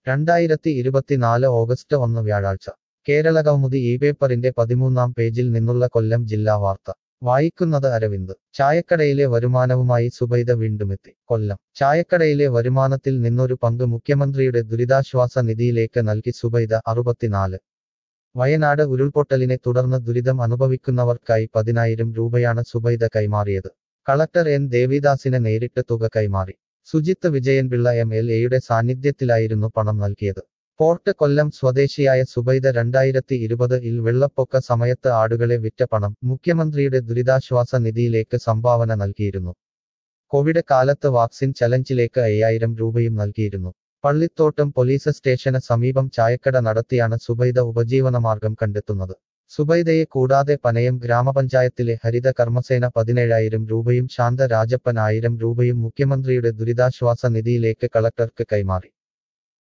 രണ്ടായിരത്തി ഇരുപത്തിനാല് ഓഗസ്റ്റ് ഒന്ന് വ്യാഴാഴ്ച കേരള കൗമുദി ഈ പേപ്പറിന്റെ പതിമൂന്നാം പേജിൽ നിന്നുള്ള കൊല്ലം ജില്ലാ വാർത്ത വായിക്കുന്നത് അരവിന്ദ് ചായക്കടയിലെ വരുമാനവുമായി സുബൈദ വീണ്ടുമെത്തി കൊല്ലം ചായക്കടയിലെ വരുമാനത്തിൽ നിന്നൊരു പങ്ക് മുഖ്യമന്ത്രിയുടെ ദുരിതാശ്വാസ നിധിയിലേക്ക് നൽകി സുബൈദ അറുപത്തിനാല് വയനാട് ഉരുൾപൊട്ടലിനെ തുടർന്ന് ദുരിതം അനുഭവിക്കുന്നവർക്കായി പതിനായിരം രൂപയാണ് സുബൈദ കൈമാറിയത് കളക്ടർ എൻ ദേവിദാസിന് നേരിട്ട് തുക കൈമാറി സുജിത്ത് വിജയൻപിള്ള എം എൽ എയുടെ സാന്നിധ്യത്തിലായിരുന്നു പണം നൽകിയത് പോർട്ട് കൊല്ലം സ്വദേശിയായ സുബൈദ രണ്ടായിരത്തി ഇരുപത് ഇൽ വെള്ളപ്പൊക്ക സമയത്ത് ആടുകളെ വിറ്റ പണം മുഖ്യമന്ത്രിയുടെ ദുരിതാശ്വാസ നിധിയിലേക്ക് സംഭാവന നൽകിയിരുന്നു കോവിഡ് കാലത്ത് വാക്സിൻ ചലഞ്ചിലേക്ക് അയ്യായിരം രൂപയും നൽകിയിരുന്നു പള്ളിത്തോട്ടം പോലീസ് സ്റ്റേഷന് സമീപം ചായക്കട നടത്തിയാണ് സുബൈദ ഉപജീവനമാർഗം കണ്ടെത്തുന്നത് സുബൈദയെ കൂടാതെ പനയം ഗ്രാമപഞ്ചായത്തിലെ ഹരിത കർമ്മസേന പതിനേഴായിരം രൂപയും ശാന്ത രാജപ്പൻ ആയിരം രൂപയും മുഖ്യമന്ത്രിയുടെ ദുരിതാശ്വാസ നിധിയിലേക്ക് കളക്ടർക്ക് കൈമാറി